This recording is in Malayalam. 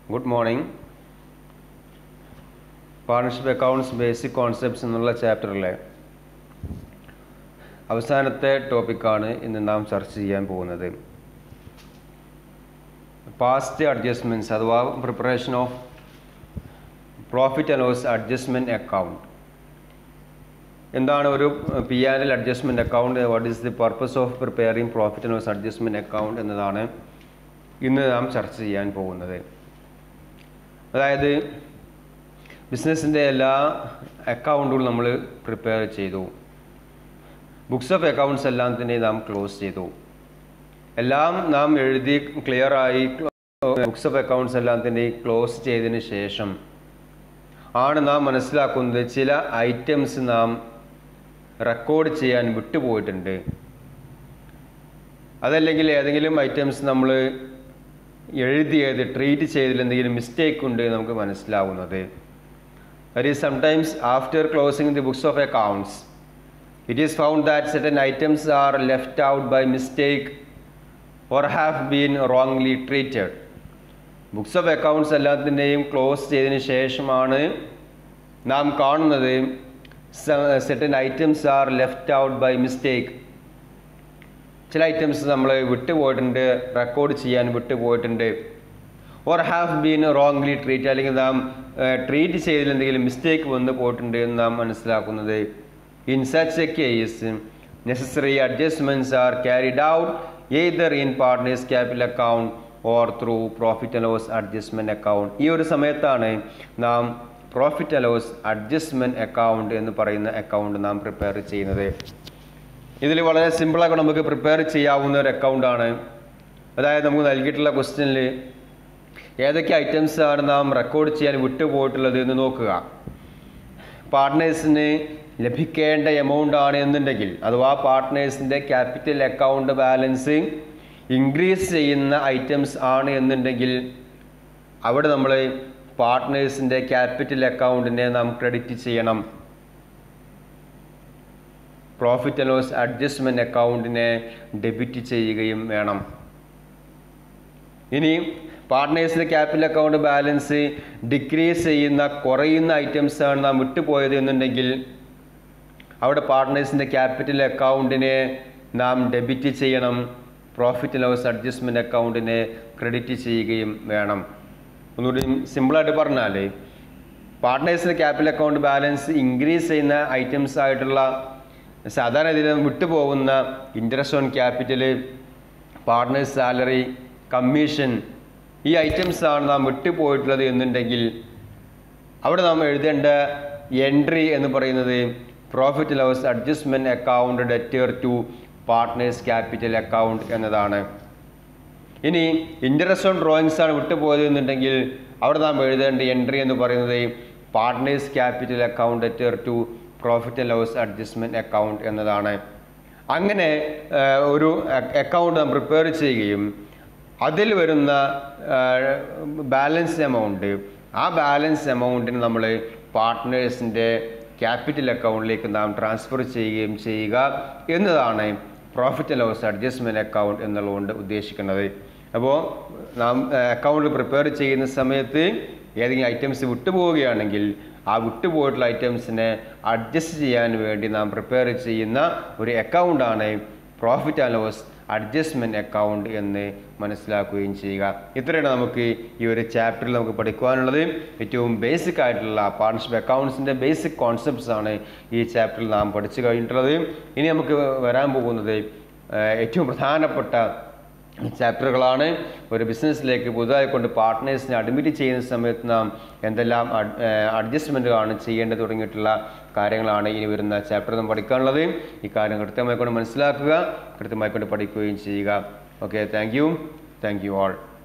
good morning partnership accounts basic concepts എന്നുള്ള ചാപ്റ്ററിലെ അവസാനത്തെ ടോപ്പിക്കാണ് ഇന്ന് നാം ചർച്ച ചെയ്യാൻ പോകുന്നത് പാസ്റ്റ് അഡ്ജസ്റ്റ്മെൻറ്റ്സ് അഥവാ preparation of profit and loss adjustment account എന്താണ് ഒരു P and L adjustment account what is the purpose of preparing profit and loss adjustment account എന്നതാണ് ഇന്ന് നാം ചർച്ച ചെയ്യാൻ പോകുന്നത് അതായത് ബിസിനസ്സിൻ്റെ എല്ലാ അക്കൗണ്ടുകളും നമ്മൾ പ്രിപ്പയർ ചെയ്തു ബുക്സ് ഓഫ് അക്കൗണ്ട്സ് എല്ലാം തന്നെ നാം ക്ലോസ് ചെയ്തു എല്ലാം നാം എഴുതി ക്ലിയറായി ബുക്സ് ഓഫ് അക്കൗണ്ട്സ് എല്ലാം തന്നെ ക്ലോസ് ചെയ്തതിന് ശേഷം ആണ് നാം മനസ്സിലാക്കുന്നത് ചില ഐറ്റംസ് നാം റെക്കോർഡ് ചെയ്യാൻ വിട്ടുപോയിട്ടുണ്ട് അതല്ലെങ്കിൽ ഏതെങ്കിലും ഐറ്റംസ് നമ്മൾ എഴുതിയത് ട്രീറ്റ് ചെയ്തതിൽ എന്തെങ്കിലും മിസ്റ്റേക്ക് ഉണ്ട് നമുക്ക് മനസ്സിലാവുന്നത് that is sometimes after closing the books of accounts it is found that certain items are left out by mistake or have been wrongly treated books of accounts എല്ലാത്തിൻ്റെയും ക്ലോസ് ചെയ്തതിന് ശേഷമാണ് നാം കാണുന്നത് certain items are left out by mistake ചില ഐറ്റംസ് നമ്മൾ വിട്ടുപോയിട്ടുണ്ട് റെക്കോർഡ് ചെയ്യാൻ വിട്ടുപോയിട്ടുണ്ട് or have been wrongly treat അല്ലെങ്കിൽ നാം ട്രീറ്റ് ചെയ്തതിൽ എന്തെങ്കിലും മിസ്റ്റേക്ക് വന്ന് പോയിട്ടുണ്ട് എന്ന് നാം മനസ്സിലാക്കുന്നത് in such a case necessary adjustments are carried out either in partners capital account or through profit and loss adjustment account ഈ ഒരു സമയത്താണ് നാം profit and loss adjustment account എന്ന് പറയുന്ന അക്കൗണ്ട് നാം പ്രിപ്പയർ ചെയ്യുന്നത് ഇതിൽ വളരെ സിമ്പിളായിട്ട് നമുക്ക് പ്രിപ്പയർ ചെയ്യാവുന്ന ഒരു അക്കൗണ്ടാണ് അതായത് നമുക്ക് നൽകിയിട്ടുള്ള ക്വസ്റ്റ്യനിൽ ഏതൊക്കെ ഐറ്റംസ് ആണ് നാം റെക്കോർഡ് ചെയ്യാൻ വിട്ടുപോയിട്ടുള്ളത് എന്ന് നോക്കുക പാർട്ട്നേഴ്സിന് ലഭിക്കേണ്ട എമൗണ്ട് ആണ് എന്നുണ്ടെങ്കിൽ അഥവാ പാർട്ട്നേഴ്സിൻ്റെ ക്യാപിറ്റൽ അക്കൗണ്ട് ബാലൻസ് ഇൻക്രീസ് ചെയ്യുന്ന ഐറ്റംസ് ആണ് എന്നുണ്ടെങ്കിൽ അവിടെ നമ്മൾ പാർട്ട്നേഴ്സിൻ്റെ ക്യാപിറ്റൽ അക്കൗണ്ടിനെ നാം ക്രെഡിറ്റ് ചെയ്യണം പ്രോഫിറ്റ് ആൻഡ് ലോസ് അഡ്ജസ്റ്റ്മെൻറ്റ് അക്കൗണ്ടിനെ ഡെബിറ്റ് ചെയ്യുകയും വേണം ഇനി പാർട്ട്നേഴ്സിൻ്റെ ക്യാപിറ്റൽ അക്കൗണ്ട് ബാലൻസ് ഡിക്രീസ് ചെയ്യുന്ന കുറയുന്ന ഐറ്റംസ് ആണ് നാം വിട്ടുപോയത് എന്നുണ്ടെങ്കിൽ അവിടെ പാർട്ട്നേഴ്സിൻ്റെ ക്യാപിറ്റൽ അക്കൗണ്ടിനെ നാം ഡെബിറ്റ് ചെയ്യണം പ്രോഫിറ്റ് ലോസ് അഡ്ജസ്റ്റ്മെൻറ്റ് അക്കൗണ്ടിനെ ക്രെഡിറ്റ് ചെയ്യുകയും വേണം ഒന്നുകൂടി സിമ്പിളായിട്ട് പറഞ്ഞാൽ പാർട്ട്നേഴ്സിൻ്റെ ക്യാപിറ്റൽ അക്കൗണ്ട് ബാലൻസ് ഇൻക്രീസ് ചെയ്യുന്ന ഐറ്റംസ് ആയിട്ടുള്ള സാധാരണ ഇതിൽ വിട്ടുപോകുന്ന interest on capital partners salary commission ഈ ഐറ്റംസ് ആണ് നാം വിട്ടുപോയിട്ടുള്ളത് എന്നുണ്ടെങ്കിൽ അവിടെ നാം എഴുതേണ്ട എൻട്രി എന്ന് പറയുന്നത് profit loss adjustment account debtor to partners capital account എന്നതാണ് ഇനി ഇൻട്രസ്റ്റ് ഓൺ ഡ്രോയിങ്സ് ആണ് വിട്ടുപോയത് എന്നുണ്ടെങ്കിൽ അവിടെ നാം എഴുതേണ്ട എൻട്രി എന്ന് പറയുന്നത് partners capital account debtor to profit and loss adjustment account എന്നതാണ് അങ്ങനെ ഒരു അക്കൗണ്ട് നാം പ്രിപ്പയർ ചെയ്യുകയും അതിൽ വരുന്ന ബാലൻസ് എമൗണ്ട് ആ ബാലൻസ് എമൗണ്ടിന് നമ്മൾ പാർട്ട്നേഴ്സിൻ്റെ ക്യാപിറ്റൽ അക്കൗണ്ടിലേക്ക് നാം ട്രാൻസ്ഫർ ചെയ്യുകയും ചെയ്യുക എന്നതാണ് profit and loss adjustment account എന്നുള്ളതുകൊണ്ട് ഉദ്ദേശിക്കുന്നത് അപ്പോൾ നാം അക്കൗണ്ട് പ്രിപ്പയർ ചെയ്യുന്ന സമയത്ത് ഏതെങ്കിലും ഐറ്റംസ് വിട്ടുപോവുകയാണെങ്കിൽ ആ വിട്ടുപോയിട്ടുള്ള ഐറ്റംസിനെ അഡ്ജസ്റ്റ് ചെയ്യാൻ വേണ്ടി നാം പ്രിപ്പയർ ചെയ്യുന്ന ഒരു അക്കൗണ്ടാണ് profit and loss adjustment account എന്ന് മനസ്സിലാക്കുകയും ചെയ്യുക ഇത്രയാണ് നമുക്ക് ഈ ഒരു ചാപ്റ്ററിൽ നമുക്ക് പഠിക്കുവാനുള്ളത് ഏറ്റവും ബേസിക് ആയിട്ടുള്ള പാർട്ണർഷിപ്പ് അക്കൗണ്ട്സിൻ്റെ ബേസിക് കോൺസെപ്റ്റ്സ് ആണ് ഈ ചാപ്റ്ററിൽ നാം പഠിച്ചു കഴിഞ്ഞിട്ടുള്ളത് ഇനി നമുക്ക് വരാൻ പോകുന്നത് ഏറ്റവും പ്രധാനപ്പെട്ട ചാപ്റ്ററുകളാണ് ഒരു ബിസിനസ്സിലേക്ക് പുതുതായി കൊണ്ട് പാർട്ട്നേഴ്സിനെ അഡ്മിറ്റ് ചെയ്യുന്ന സമയത്ത് നാം എന്തെല്ലാം അഡ്ജസ്റ്റ്മെൻറ്റുകളാണ് ചെയ്യേണ്ടത് തുടങ്ങിയിട്ടുള്ള കാര്യങ്ങളാണ് ഇനി വരുന്ന ചാപ്റ്റർ നാം പഠിക്കാനുള്ളത് ഈ കാര്യം കൃത്യമായി കൊണ്ട് മനസ്സിലാക്കുക കൃത്യമായി കൊണ്ട് പഠിക്കുകയും ചെയ്യുക okay thank you thank you all